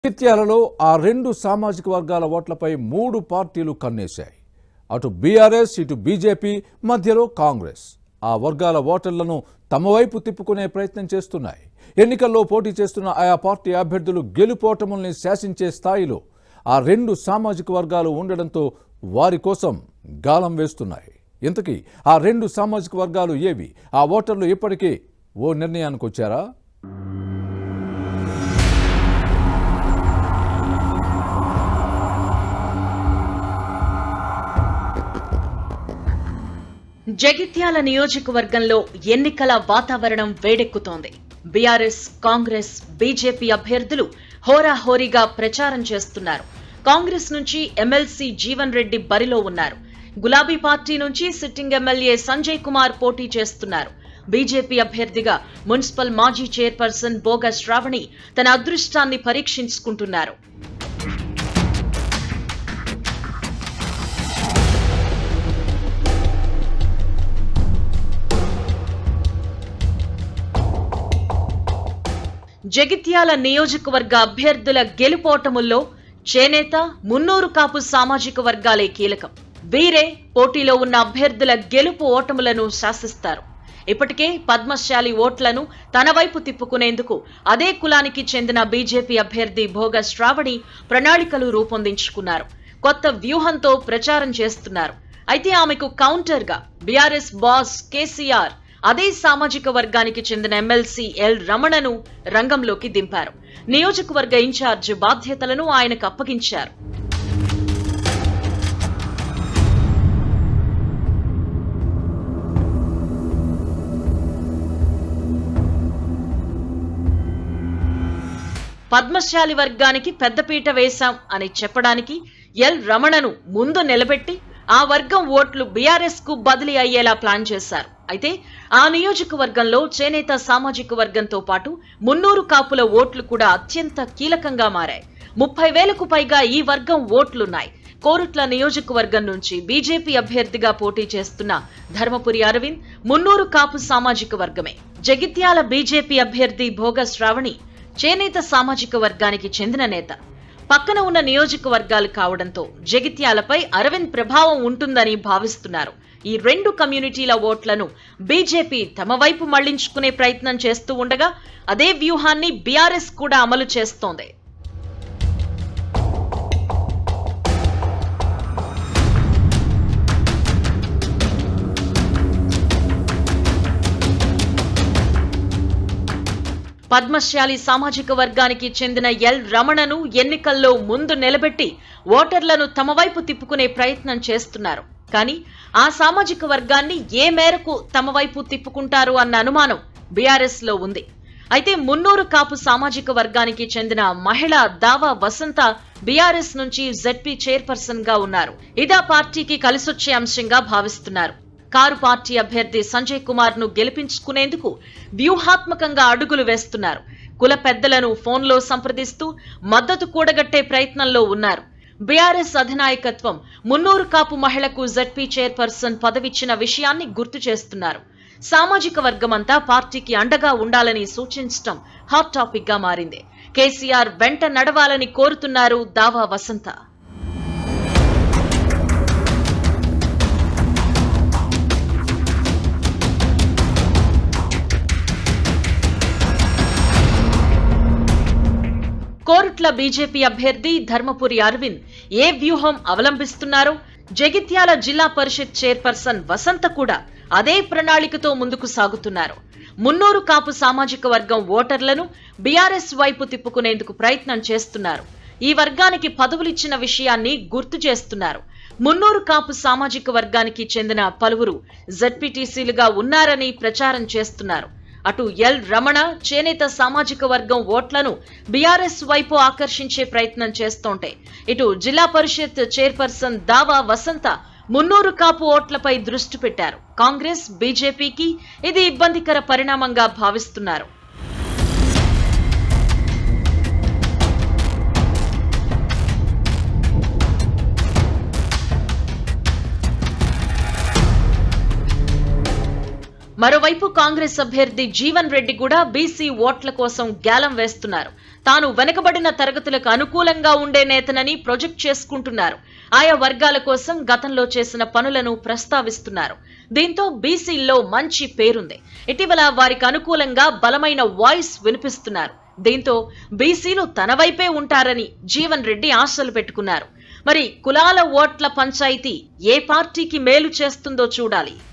జగిత్యాలలో ఆ రెండు సామాజిక వర్గాల ఓట్లపై మూడు పార్టీలు కన్నేశాయి అటు బీఆర్ఎస్ ఇటు బీజేపీ మధ్యలో కాంగ్రెస్ ఆ వర్గాల ఓటర్లను తమ వైపు తిప్పుకునే ప్రయత్నం చేస్తున్నాయి ఎన్నికల్లో పోటీ చేస్తున్న ఆయా పార్టీ అభ్యర్థులు గెలుపోటముల్ని శాసించే స్థాయిలో ఆ రెండు సామాజిక వర్గాలు ఉండడంతో వారి కోసం గాలం వేస్తున్నాయి ఇంతకీ ఆ రెండు సామాజిక వర్గాలు ఏవి ఆ ఓటర్లు ఇప్పటికీ ఓ నిర్ణయానికి వచ్చారా జగిత్యాల నియోజకవర్గంలో ఎన్నికల వాతావరణం వేడెక్కుతోంది బీఆర్ఎస్ కాంగ్రెస్ బీజేపీ అభ్యర్థులు హోరాహోరీగా ప్రచారం చేస్తున్నారు కాంగ్రెస్ నుంచి ఎమ్మెల్సీ జీవన్ రెడ్డి బరిలో ఉన్నారు గులాబీ పార్టీ నుంచి సిట్టింగ్ ఎమ్మెల్యే సంజయ్ కుమార్ పోటీ చేస్తున్నారు బీజేపీ అభ్యర్థిగా మున్సిపల్ మాజీ చైర్పర్సన్ బోగ శ్రావణి తన అదృష్టాన్ని పరీక్షించుకుంటున్నారు జగిత్యాల నియోజకవర్గ అభ్యర్థుల గెలుపోటముల్లో చేనేత మున్నూరు కాపు సామాజిక వర్గాలే కీలకం వీరే పోటీలో ఉన్న అభ్యర్థుల గెలుపు ఓటములను శాసిస్తారు ఇప్పటికే పద్మశాలి ఓట్లను తన వైపు తిప్పుకునేందుకు అదే కులానికి చెందిన బీజేపీ అభ్యర్థి భోగ శ్రావణి ప్రణాళికలు రూపొందించుకున్నారు కొత్త వ్యూహంతో ప్రచారం చేస్తున్నారు అయితే ఆమెకు కౌంటర్గా బీఆర్ఎస్ బాస్ కేసీఆర్ అదే సామాజిక వర్గానికి చెందిన ఎమ్మెల్సీ ఎల్ రమణను రంగంలోకి దింపారు నియోజకవర్గ ఇన్ఛార్జ్ బాధ్యతలను ఆయనకు అప్పగించారు పద్మశాలి వర్గానికి పెద్దపీట వేశాం అని చెప్పడానికి ఎల్ రమణను ముందు నిలబెట్టి ఆ వర్గం ఓట్లు బీఆర్ఎస్ కు బదిలీ అయ్యేలా ప్లాన్ చేశారు అయితే ఆ నియోజకవర్గంలో చేనేత సామాజిక వర్గంతో పాటు మున్నూరు కాపుల ఓట్లు కూడా అత్యంత కీలకంగా మారాయి ముప్పై వేలకు పైగా ఈ వర్గం ఓట్లున్నాయి కోరుట్ల నియోజకవర్గం నుంచి బీజేపీ అభ్యర్థిగా పోటీ చేస్తున్న ధర్మపురి అరవింద్ మున్నూరు కాపు సామాజిక వర్గమే జగిత్యాల బీజేపీ అభ్యర్థి భోగ శ్రావణి చేనేత సామాజిక వర్గానికి చెందిన నేత పక్కన ఉన్న నియోజకవర్గాలు కావడంతో జగిత్యాలపై అరవింద్ ప్రభావం ఉంటుందని భావిస్తున్నారు ఈ రెండు కమ్యూనిటీల ఓట్లను బీజేపీ తమ వైపు మళ్లించుకునే ప్రయత్నం చేస్తూ ఉండగా అదే వ్యూహాన్ని బీఆర్ఎస్ కూడా అమలు చేస్తోంది పద్మశాలి సామాజిక వర్గానికి చెందిన ఎల్ రమణను ఎన్నికల్లో ముందు నిలబెట్టి ఓటర్లను తమ వైపు తిప్పుకునే ప్రయత్నం చేస్తున్నారు కానీ ఆ సామాజిక వర్గాన్ని ఏ మేరకు తమ వైపు తిప్పుకుంటారు అన్న అనుమానం బీఆర్ఎస్ లో ఉంది అయితే మున్నూరు కాపు సామాజిక వర్గానికి చెందిన మహిళ దావా వసంత బీఆర్ఎస్ నుంచి జెడ్పీ చైర్పర్సన్ గా ఉన్నారు ఇదా పార్టీకి కలిసొచ్చే అంశంగా భావిస్తున్నారు కారు పార్టీ అభ్యర్థి సంజయ్ కుమార్ ను గెలిపించుకునేందుకు వ్యూహాత్మకంగా అడుగులు వేస్తున్నారు కుల పెద్దలను ఫోన్లో సంప్రదిస్తూ మద్దతు కూడగట్టే ప్రయత్నంలో ఉన్నారు బీఆర్ఎస్ అధినాయకత్వం మున్నూరు కాపు మహిళకు జెడ్పీ చైర్పర్సన్ పదవిచ్చిన విషయాన్ని గుర్తు చేస్తున్నారు సామాజిక వర్గమంతా పార్టీకి అండగా ఉండాలని సూచించటం హాట్ టాపిక్ గా మారింది కేసీఆర్ వెంట నడవాలని కోరుతున్నారు దావా వసంత కోరుట్ల బీజేపీ అభ్యర్థి ధర్మపురి అరవింద్ ఏ వ్యూహం అవలంబిస్తున్నారో జగిత్యాల జిల్లా పరిషత్ చైర్పర్సన్ వసంత కూడా అదే ప్రణాళికతో ముందుకు సాగుతున్నారు మున్నూరు కాపు సామాజిక వర్గం ఓటర్లను బీఆర్ఎస్ వైపు తిప్పుకునేందుకు ప్రయత్నం చేస్తున్నారు ఈ వర్గానికి పదవులిచ్చిన విషయాన్ని గుర్తు చేస్తున్నారు మున్నూరు కాపు సామాజిక వర్గానికి చెందిన పలువురు జడ్పీటీసీలుగా ఉన్నారని ప్రచారం చేస్తున్నారు అటు ఎల్ రమణ చేనేత సామాజిక వర్గం ఓట్లను బీఆర్ఎస్ వైపు ఆకర్షించే ప్రయత్నం చేస్తోంటే ఇటు జిల్లా పరిషత్ చైర్పర్సన్ దావా వసంత మున్నూరు కాపు ఓట్లపై దృష్టి పెట్టారు కాంగ్రెస్ బీజేపీకి ఇది ఇబ్బందికర పరిణామంగా భావిస్తున్నారు మరోవైపు కాంగ్రెస్ అభ్యర్థి జీవన్ రెడ్డి కూడా బీసీ ఓట్ల కోసం గ్యాలం వేస్తున్నారు తాను వెనుకబడిన తరగతులకు అనుకూలంగా ఉండే నేతనని ప్రొజెక్ట్ చేసుకుంటున్నారు ఆయా వర్గాల కోసం గతంలో చేసిన పనులను ప్రస్తావిస్తున్నారు దీంతో బీసీల్లో మంచి పేరుంది ఇటీవల వారికి అనుకూలంగా బలమైన వాయిస్ వినిపిస్తున్నారు దీంతో బీసీలు తన వైపే ఉంటారని జీవన్ రెడ్డి ఆశలు పెట్టుకున్నారు మరి కులాల ఓట్ల పంచాయతీ ఏ పార్టీకి మేలు చేస్తుందో చూడాలి